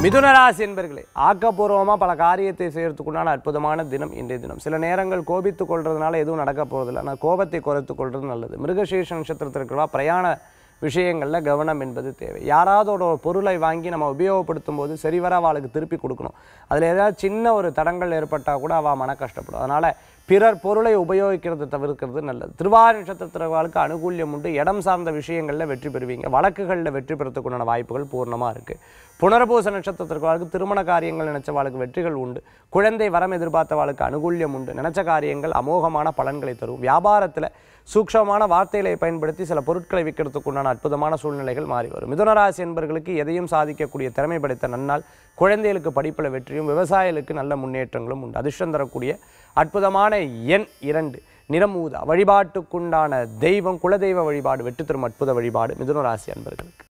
மிதுனராசி என்பர்களே ஆக்கப்பூர்வமாக பல காரியத்தை செய்யறதுக்குண்டான அற்புதமான தினம் இன்றைய தினம் சில நேரங்கள் கோபித்துக் கொள்றதுனால எதுவும் நடக்க போகிறதில்ல ஆனால் கோபத்தை குறைத்துக் கொள்வது நல்லது மிருகசீர்ஷ நட்சத்திரத்திற்குள்ளா பிரயாண விஷயங்களில் கவனம் என்பது தேவை யாராவது ஒரு பொருளை வாங்கி நம்ம உபயோகப்படுத்தும் போது சரிவர அவளுக்கு திருப்பி கொடுக்கணும் அதில் ஏதாவது சின்ன ஒரு தடங்கள் ஏற்பட்டால் கூட அவள் மன கஷ்டப்படும் அதனால் பிறர் பொருளை உபயோகிக்கிறதை தவிர்க்கிறது நல்லது திருவாரூர் நட்சத்திரத்திற்கு அனுகூல்யம் உண்டு இடம் சார்ந்த விஷயங்களில் வெற்றி பெறுவீங்க வழக்குகளில் வெற்றி பெறத்துக்குண்டான வாய்ப்புகள் பூர்ணமாக இருக்குது புனர்பூச நட்சத்திரத்திற்கு திருமண காரியங்கள் நினைச்சவாளுக்கு வெற்றிகள் உண்டு குழந்தை வரம் எதிர்பார்த்தவாளுக்கு அனுகூல்யம் உண்டு நினைச்ச காரியங்கள் அமோகமான பலன்களை தரும் வியாபாரத்தில் சூக்ஷமான வார்த்தைகளை பயன்படுத்தி சில பொருட்களை விற்கிறதுக்குண்டான அற்புதமான சூழ்நிலைகள் மாறி வரும் மிதுனராசி என்பர்களுக்கு எதையும் சாதிக்கக்கூடிய திறமை படைத்த நன்னால் குழந்தைகளுக்கு படிப்பில் வெற்றியும் விவசாயிகளுக்கு நல்ல முன்னேற்றங்களும் உண்டு அதிர்ஷ்டம் தரக்கூடிய அற்புதமான எண் இரண்டு நிறமூதா வழிபாட்டுக்குண்டான தெய்வம் குலதெய்வ வழிபாடு வெற்றி தரும் அற்புத வழிபாடு மிதுனராசி அன்பர்களுக்கு